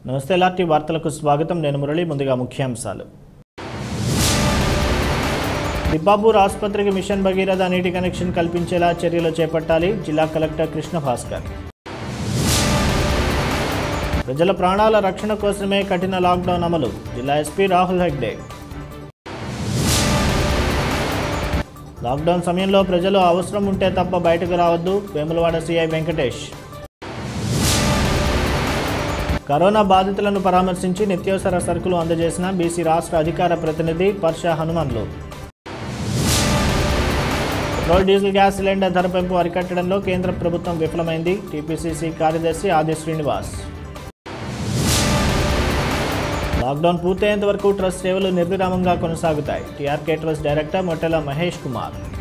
నమస్తే ఎల్ఆర్టీ వార్తలకు స్వాగతం నేను మురళి ముందుగా ముఖ్యాంశాలు తిప్పాపూర్ ఆసుపత్రికి మిషన్ భగీరథ నీటి కనెక్షన్ కల్పించేలా చర్యలు చేపట్టాలి జిల్లా కలెక్టర్ కృష్ణ భాస్కర్ ప్రజల ప్రాణాల రక్షణ కోసమే కఠిన లాక్డౌన్ అమలు జిల్లా ఎస్పీ రాహుల్ హెగ్డే లాక్డౌన్ సమయంలో ప్రజలు అవసరం ఉంటే తప్ప బయటకు రావద్దు వేములవాడ సీఐ వెంకటేష్ కరోనా బాధితులను పరామర్శించి నిత్యావసర సరుకులు అందజేసిన బీసీ రాష్ట్ర అధికార ప్రతినిధి Parsha Hanumanlu petrol diesel gas cylinder ధర పెంపు అరికట్టడంలో కేంద్ర ప్రభుత్వం విఫలమైంది టీపీసీసీ కార్యదర్శి ఆది శ్రీనివాస్ లాక్డౌన్ పూర్తయ్యేంత వరకు ట్రస్ట్ సేవలు నిర్విరామంగా కొనసాగుతాయి TRK trust director Mottela Mahesh Kumar